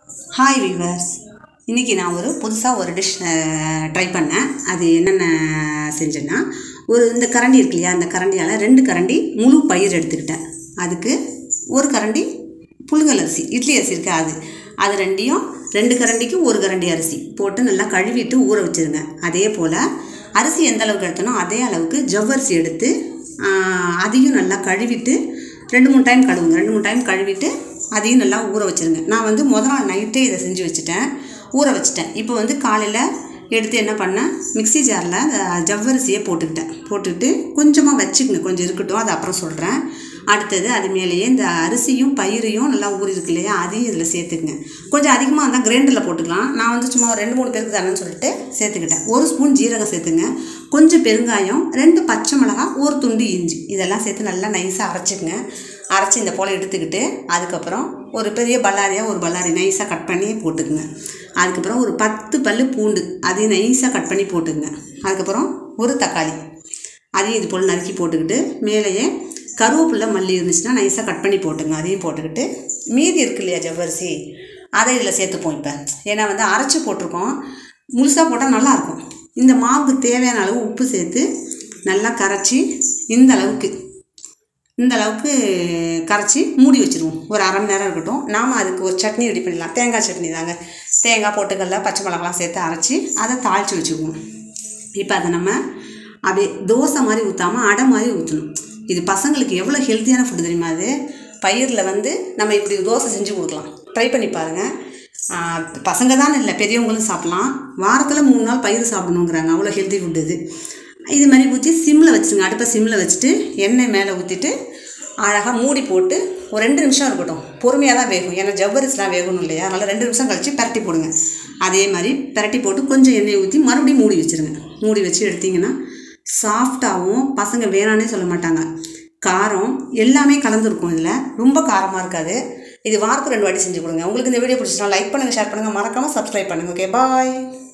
hi viewers இன்றைக்கி நான் ஒரு புதுசாக ஒரு டிஷ் ட்ரை பண்ணேன் அது என்னென்ன செஞ்சேன்னா ஒரு இந்த கரண்டி இருக்கு இல்லையா அந்த கரண்டியால் ரெண்டு கரண்டி முழு பயிர் எடுத்துக்கிட்டேன் அதுக்கு ஒரு கரண்டி புழுங்கல் அரிசி இட்லி அரிசி இருக்கு அது அது ரெண்டையும் ரெண்டு கரண்டிக்கு ஒரு கரண்டி அரிசி போட்டு நல்லா கழுவிட்டு ஊற வச்சுருங்க அதே போல் அரிசி எந்த அளவுக்கு எடுத்தனோ அதே அளவுக்கு ஜவ்வரிசி எடுத்து ஆஹ், அதையும் நல்லா கழுவிட்டு ரெண்டு மூணு டைம் கழுவுங்க ரெண்டு மூணு டைம் கழுவிட்டு அதையும் நல்லா ஊற வச்சுருங்க நான் வந்து முத நாள் நைட்டே இதை செஞ்சு வச்சுட்டேன் ஊற வச்சுட்டேன் இப்போ வந்து காலையில் எடுத்து என்ன பண்ணேன் மிக்ஸி ஜாரில் அந்த ஜவ்வரிசியை போட்டுக்கிட்டேன் போட்டுக்கிட்டு கொஞ்சமாக வச்சுக்கங்க கொஞ்சம் இருக்கட்டும் அது அப்புறம் சொல்கிறேன் அடுத்தது அது மேலேயே இந்த அரிசியும் பயிரையும் நல்லா ஊறி இருக்கு இல்லையா அதையும் இதில் சேர்த்துக்குங்க கொஞ்சம் அதிகமாக இருந்தால் கிரைண்டரில் போட்டுக்கலாம் நான் வந்து சும்மா ஒரு ரெண்டு மூணு பேருக்கு தானேன்னு சொல்லிட்டு சேர்த்துக்கிட்டேன் ஒரு ஸ்பூன் ஜீரகம் சேர்த்துங்க கொஞ்சம் பெருங்காயம் ரெண்டு பச்சை மிளகாய் ஒரு துண்டு இஞ்சி இதெல்லாம் சேர்த்து நல்லா நைஸாக அரைச்சிக்கங்க அரைச்சி இந்த போல் எடுத்துக்கிட்டு அதுக்கப்புறம் ஒரு பெரிய பல்லாரியாக ஒரு பல்லாரி நைஸாக கட் பண்ணி போட்டுக்குங்க அதுக்கப்புறம் ஒரு பத்து பல்லு பூண்டு அதையும் நைஸாக கட் பண்ணி போட்டுக்குங்க அதுக்கப்புறம் ஒரு தக்காளி அதையும் இது போல் நறுக்கி போட்டுக்கிட்டு மேலேயே கருவேப்பிலை மல்லி இருந்துச்சுன்னா நைஸாக கட் பண்ணி போட்டுங்க அதையும் போட்டுக்கிட்டு மீதி இருக்கு இல்லையா ஜவ்வரிசி அதை இதில் சேர்த்துப்போம் இப்போ ஏன்னா வந்து அரைச்சி போட்டிருக்கோம் முழுசாக போட்டால் நல்லாயிருக்கும் இந்த மாவுக்கு தேவையான அளவு உப்பு சேர்த்து நல்லா கரைச்சி இந்த அளவுக்கு இந்த அளவுக்கு கரைச்சி மூடி வச்சுருவோம் ஒரு அரை மணி நேரம் இருக்கட்டும் நாம் அதுக்கு ஒரு சட்னி ரெடி பண்ணிடலாம் தேங்காய் சட்னி தாங்க தேங்காய் பொட்டுக்கடல பச்சை மிளகாலாம் சேர்த்து அரைச்சி அதை தாளித்து வச்சுக்குவோம் இப்போ அதை நம்ம அப்படியே தோசை மாதிரி ஊற்றாமல் அடை மாதிரி ஊற்றணும் இது பசங்களுக்கு எவ்வளோ ஹெல்த்தியான ஃபுட்டு தெரியுமா அது பயிரில் வந்து நம்ம இப்படி தோசை செஞ்சு கொடுக்கலாம் ட்ரை பண்ணி பாருங்கள் ஆஹ் பசங்க தான் இல்லை பெரியவங்களும் சாப்பிட்லாம் வாரத்தில் மூணு நாள் பயிர் சாப்பிடணுங்கிறாங்க அவ்வளோ ஹெல்த்தி ஃபுட் இது இது மாதிரி ஊற்றி சிம்மில் வச்சுருங்க அடுப்பை சிம்மில் வச்சுட்டு எண்ணெய் மேலே ஊற்றிட்டு அழகாக மூடி போட்டு ஒரு ரெண்டு நிமிஷம் இருக்கட்டும் பொறுமையாக தான் வேகும் ஏன்னா ஜவ்வரிசிலாம் வேகணும் இல்லையா அதனால் ரெண்டு நிமிஷம் கழித்து பரட்டி போடுங்க அதே மாதிரி பரட்டி போட்டு கொஞ்சம் எண்ணெய் ஊற்றி மறுபடியும் மூடி வச்சுருங்க மூடி வச்சு எடுத்திங்கன்னா சாஃப்டாகவும் பசங்க வேணானே சொல்ல மாட்டாங்க காரம் எல்லாமே கலந்துருக்கும் இதில் ரொம்ப காரமாக இருக்காது இது வாரத்துக்கு ரெண்டு வாட்டி செஞ்சு கொடுங்க உங்களுக்கு இந்த வீடியோ பிடிச்சினா லைக் பண்ணுங்கள் ஷேர் பண்ணுங்கள் மறக்காமல் சப்ஸ்கிரைப் பண்ணுங்கள் ஓகே பாய்